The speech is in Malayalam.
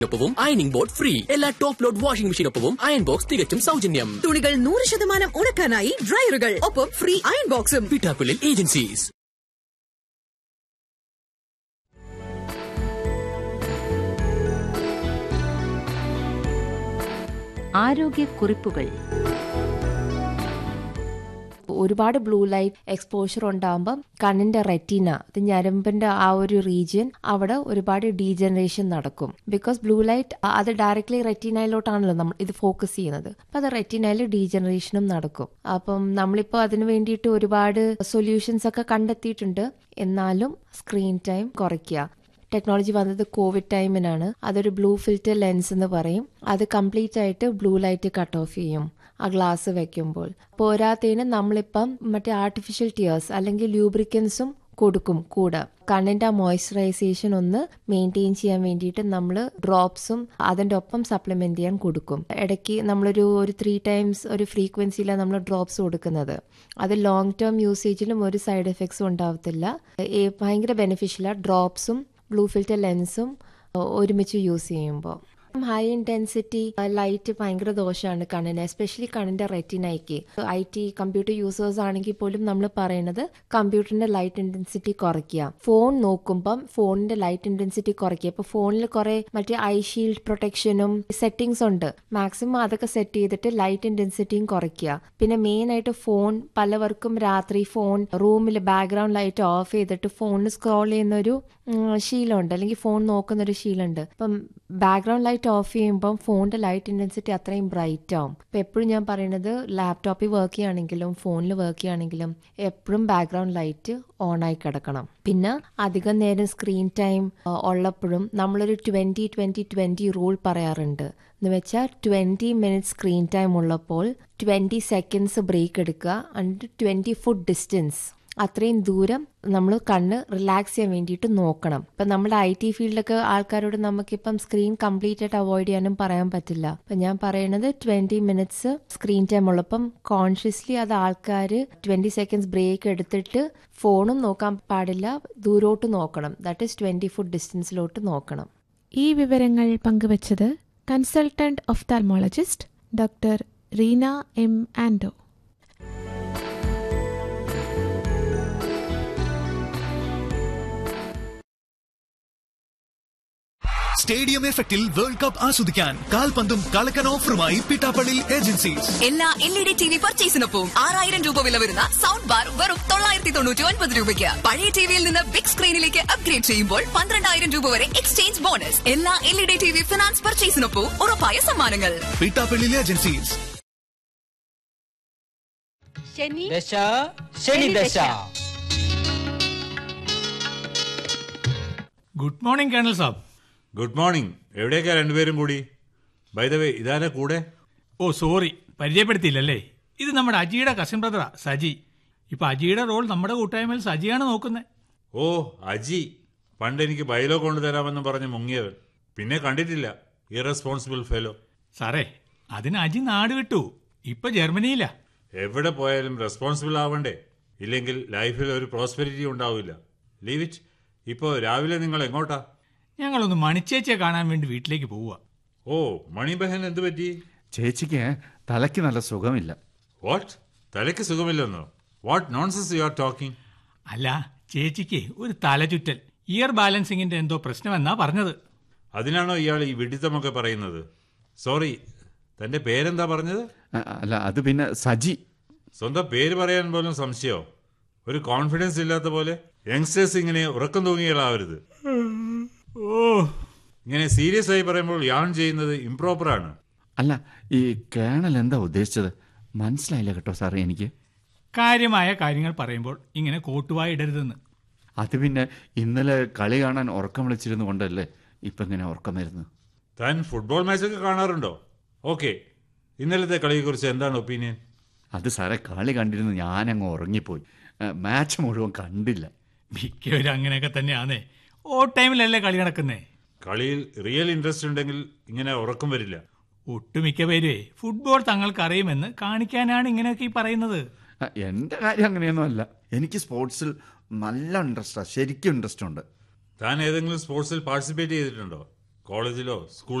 ഒപ്പവും അയണിംഗ് ബോർഡ് ഫ്രീ എല്ലാ ടോപ്പ് ലോഡ് വാഷിംഗ് മെഷീനൊപ്പവും അയൺ ബോക്സ് തികച്ചും സൗജന്യം തുണികൾ നൂറ് ശതമാനം ഉണക്കാനായി ഡ്രയറുകൾ ഒപ്പം ഫ്രീ അയൺ ബോക്സും പിട്ടാക്കുലിൽ ഏജൻസീസ് ആരോഗ്യക്കുറിപ്പുകൾ ഒരുപാട് ബ്ലൂ ലൈറ്റ് എക്സ്പോഷർ ഉണ്ടാകുമ്പം കണ്ണിന്റെ റെറ്റീന അത് ഞരമ്പിന്റെ ആ ഒരു റീജിയൻ അവിടെ ഒരുപാട് ഡീജനറേഷൻ നടക്കും ബിക്കോസ് ബ്ലൂ ലൈറ്റ് അത് ഡയറക്ട്ലി റെറ്റീനയിലോട്ടാണല്ലോ നമ്മൾ ഇത് ഫോക്കസ് ചെയ്യുന്നത് അപ്പൊ അത് റെറ്റീനയിൽ ഡീജനറേഷനും നടക്കും അപ്പം നമ്മളിപ്പോൾ അതിന് വേണ്ടിയിട്ട് ഒരുപാട് സൊല്യൂഷൻസ് ഒക്കെ കണ്ടെത്തിയിട്ടുണ്ട് എന്നാലും സ്ക്രീൻ ടൈം കുറയ്ക്കുക ടെക്നോളജി വന്നത് കോവിഡ് ടൈമിനാണ് അതൊരു ബ്ലൂ ഫിൽറ്റർ ലെൻസ് എന്ന് പറയും അത് കംപ്ലീറ്റ് ആയിട്ട് ബ്ലൂ ലൈറ്റ് കട്ട് ഓഫ് ചെയ്യും ആ ഗ്ലാസ് വെക്കുമ്പോൾ പോരാത്തതിന് നമ്മളിപ്പം മറ്റേ ആർട്ടിഫിഷ്യൽ ടിയേഴ്സ് അല്ലെങ്കിൽ ലൂബ്രിക്കൻസും കൊടുക്കും കൂടെ കണ്ണിന്റെ ആ മോയ്സ്ചറൈസേഷൻ ഒന്ന് മെയിൻറ്റെയിൻ ചെയ്യാൻ വേണ്ടിയിട്ട് നമ്മൾ ഡ്രോപ്സും അതിന്റെ ഒപ്പം സപ്ലിമെന്റ് ചെയ്യാൻ കൊടുക്കും ഇടയ്ക്ക് നമ്മളൊരു ഒരു ത്രീ ടൈംസ് ഒരു ഫ്രീക്വൻസിയിലാണ് നമ്മൾ ഡ്രോപ്സ് കൊടുക്കുന്നത് അത് ലോങ് ടേം യൂസേജിലും ഒരു സൈഡ് എഫക്ട്സും ഉണ്ടാവത്തില്ല ഏ, ഭയങ്കര ബെനിഫിഷ്യലാണ് ഡ്രോപ്സും ബ്ലൂ ഫിൽറ്റർ ലെൻസും ഒരുമിച്ച് യൂസ് ചെയ്യുമ്പോൾ ഹൈ ഇന്റൻസിറ്റി ലൈറ്റ് ഭയങ്കര ദോഷമാണ് കണ്ണിന് എസ്പെഷ്യലി കണ്ണിന്റെ റെറ്റിനയ്ക്ക് ഐ ടി കമ്പ്യൂട്ടർ യൂസേഴ്സ് ആണെങ്കിൽ പോലും നമ്മൾ പറയുന്നത് കമ്പ്യൂട്ടറിന്റെ ലൈറ്റ് ഇന്റൻസിറ്റി കുറയ്ക്കുക ഫോൺ നോക്കുമ്പം ഫോണിന്റെ ലൈറ്റ് ഇന്റൻസിറ്റി കുറയ്ക്കുക ഇപ്പൊ ഫോണിൽ കുറെ മറ്റേ ഐ ഷീൽഡ് പ്രൊട്ടക്ഷനും സെറ്റിംഗ്സ് ഉണ്ട് മാക്സിമം അതൊക്കെ സെറ്റ് ചെയ്തിട്ട് ലൈറ്റ് ഇന്റൻസിറ്റിയും കുറയ്ക്കുക പിന്നെ മെയിൻ ആയിട്ട് ഫോൺ പലവർക്കും രാത്രി ഫോൺ റൂമിൽ ബാക്ക്ഗ്രൗണ്ട് ലൈറ്റ് ഓഫ് ചെയ്തിട്ട് ഫോണിൽ സ്ക്രോൾ ചെയ്യുന്ന ഒരു ഉം, ശീലമുണ്ട് അല്ലെങ്കിൽ ഫോൺ നോക്കുന്ന ഒരു ശീലമുണ്ട് അപ്പം ബാക്ക്ഗ്രൗണ്ട് ലൈറ്റ് ഓഫ് ചെയ്യുമ്പം ഫോണിന്റെ ലൈറ്റ് ഇന്റൻസിറ്റി അത്രയും ബ്രൈറ്റ് ആവും ഇപ്പം എപ്പോഴും ഞാൻ പറയുന്നത് ലാപ്ടോപ്പിൽ വർക്ക് ചെയ്യുകയാണെങ്കിലും ഫോണിൽ വർക്ക് ചെയ്യുകയാണെങ്കിലും എപ്പോഴും ബാക്ക്ഗ്രൗണ്ട് ലൈറ്റ് ഓൺ ആയി കിടക്കണം പിന്നെ അധികം നേരം സ്ക്രീൻ ടൈം ഉള്ളപ്പോഴും നമ്മളൊരു ട്വന്റി ട്വന്റി ട്വന്റി റൂൾ പറയാറുണ്ട് എന്ന് വെച്ചാൽ ട്വന്റി മിനിറ്റ്സ് സ്ക്രീൻ ടൈം ഉള്ളപ്പോൾ ട്വന്റി സെക്കൻഡ്സ് ബ്രേക്ക് എടുക്കുക ആൻഡ് ട്വന്റി ഫുഡ് ഡിസ്റ്റൻസ് അത്രയും ദൂരം നമ്മൾ കണ്ണ് റിലാക്സ് ചെയ്യാൻ വേണ്ടിയിട്ട് നോക്കണം ഇപ്പം നമ്മുടെ ഐ ടി ഫീൽഡിലൊക്കെ ആൾക്കാരോട് നമുക്കിപ്പം സ്ക്രീൻ കംപ്ലീറ്റ് ആയിട്ട് അവോയ്ഡ് ചെയ്യാനും പറയാൻ പറ്റില്ല അപ്പം ഞാൻ പറയുന്നത് ട്വന്റി മിനിറ്റ്സ് സ്ക്രീൻ ടൈം ഉള്ളപ്പം കോൺഷ്യസ്ലി അത് ആൾക്കാർ ട്വന്റി സെക്കൻഡ്സ് ബ്രേക്ക് എടുത്തിട്ട് ഫോണും നോക്കാൻ പാടില്ല ദൂരോട്ട് നോക്കണം ദാറ്റ് ഈസ് ട്വന്റി ഫുഡ് ഡിസ്റ്റൻസിലോട്ട് നോക്കണം ഈ വിവരങ്ങൾ പങ്കുവച്ചത് consultant ophthalmologist doctor Reena M ആൻഡോ സ്റ്റേഡിയം എഫക്റ്റിൽ വേൾഡ് കപ്പ് ആസ്വദിക്കാൻ കാൽപന്തും കളക്കൻ ഓഫറുമായി പിട്ടാപ്പള്ളി ഏജൻസീസ് എല്ലാ L E D T V പർച്ചേസിനൊപ്പം ആറായിരം രൂപ വില വരുന്ന സൗണ്ട് ബാർ വെറും തൊള്ളായിരത്തി തൊണ്ണൂറ്റി ഒൻപത് രൂപയ്ക്ക് പഴയ ടിവിയിൽ നിന്ന് ബിഗ് സ്ക്രീനിലേക്ക് അപ്ഗ്രേഡ് ചെയ്യുമ്പോൾ പന്ത്രണ്ടായിരം രൂപ വരെ എക്സ്ചേഞ്ച് ബോണസ് എല്ലാ L E D T V finance പർച്ചേസിനൊപ്പം ഉറപ്പായ സമ്മാനങ്ങൾ പിട്ടാപ്പള്ളി ഏജൻസീസ് ദശ ശനി ദശ good morning colonel saab good morning എവിടേക്കാ രണ്ടുപേരും കൂടി ബൈ ദ വേ ഇതാരാ കൂടെ ഓ സോറി പരിചയപ്പെടുത്തിയില്ലല്ലേ ഇത് നമ്മുടെ അജിയുടെ കസിൻ ബ്രദറാ സജി ഇപ്പൊ അജിയുടെ റോൾ നമ്മുടെ കൂട്ടായ്മയിൽ സജിയാണ് നോക്കുന്നത് ഓ അജി പണ്ട് എനിക്ക് ബൈലോ കൊണ്ടുതരാമെന്ന് പറഞ്ഞ് മുങ്ങിയവൻ പിന്നെ കണ്ടിട്ടില്ല ഇറസ്പോൺസിബിൾ ഫെലോ സാറേ അതിന് അജി നാട് വിട്ടു ഇപ്പൊ ജർമ്മനിയിലാ എവിടെ പോയാലും റെസ്പോൺസിബിൾ ആവണ്ടേ ഇല്ലെങ്കിൽ ലൈഫിൽ ഒരു പ്രോസ്പെരിറ്റി ഉണ്ടാവില്ല ലീവ് ഇറ്റ് ഇപ്പോൾ രാവിലെ നിങ്ങൾ എങ്ങോട്ടാ ഞങ്ങളൊന്ന് മണിച്ചേച്ചിയെ കാണാൻ വേണ്ടി വീട്ടിലേക്ക് പോവുക ഓ മണിബഹൻ എന്ത് പറ്റി ചേച്ചിക്ക് തലയ്ക്ക് നല്ല സുഖമില്ല വാട്ട് തലയ്ക്ക് സുഖമില്ലെന്നോ what nonsense you are talking അല്ല ചേച്ചിക്ക് ഒരു തലചുറ്റൽ ഇയർ ബാലൻസിങ്ങിന്റെ എന്തോ പ്രശ്നമെന്നാ പറഞ്ഞത് അതിനാണോ ഇയാൾ ഈ വിഡിത്തമൊക്കെ പറയുന്നത് സോറി തന്റെ പേരെന്താ പറഞ്ഞത് അ- അല്ല അത് പിന്നെ സജി സ്വന്തം പേര് പറയാൻ പോലും സംശയമോ ഒരു കോൺഫിഡൻസ് ഇല്ലാത്ത പോലെ യങ്സ്റ്റേഴ്സ് ഇങ്ങനെ ഉറക്കം തൂങ്ങികളാവരുത് ഓ ഇങ്ങനെ സീരിയസ് ആയി പറയുമ്പോൾ യാൺ ചെയ്യുന്നത് ഇംപ്രോപ്പറാണ് അല്ല ഈ കേണൽ എന്താ ഉദ്ദേശിച്ചത് മനസ്സിലായില്ല കേട്ടോ സാറേ എനിക്ക് കാര്യമായ കാര്യങ്ങൾ പറയുമ്പോൾ ഇങ്ങനെ കോട്ടുവായി ഇടരുതെന്ന് അത് പിന്നെ ഇന്നലെ കളി കാണാൻ ഉറക്കം വിളിച്ചിരുന്നു കൊണ്ടല്ലേ ഇപ്പം ഇങ്ങനെ ഉറക്കം വരുന്നത് താൻ ഫുട്ബോൾ മാച്ചൊക്കെ കാണാറുണ്ടോ ഓക്കെ ഇന്നലത്തെ കളിയെക്കുറിച്ച് എന്താണ് ഒപ്പീനിയൻ അത് സാറേ കളി കണ്ടിരുന്ന് ഞാനങ്ങ് ഉറങ്ങിപ്പോയി ഏ, മാച്ച് മുഴുവൻ കണ്ടില്ല മിക്കവരും അങ്ങനെയൊക്കെ തന്നെയാന്നേ ഓ ടൈമിലല്ലേ കളി നടക്കുന്നേ കളിയിൽ റിയൽ ഇൻട്രസ്റ്റ് ഉണ്ടെങ്കിൽ ഇങ്ങനെ ഉറക്കം വരില്ല ഒട്ടുമിക്ക പേരുവേ ഫുട്ബോൾ തങ്ങൾക്ക് അറിയുമെന്ന് കാണിക്കാനാണ് ഇങ്ങനെയൊക്കെ ഈ പറയുന്നത് ആ, എൻ്റെ കാര്യം അങ്ങനെയൊന്നും അല്ല എനിക്ക് സ്പോർട്സിൽ നല്ല ഇൻട്രസ്റ്റാണ് ശരിക്കും ഇൻട്രസ്റ്റ് ഉണ്ട് താൻ ഏതെങ്കിലും സ്പോർട്സിൽ പാർട്ടിസിപ്പേറ്റ് ചെയ്തിട്ടുണ്ടോ കോളേജിലോ സ്കൂളിലോ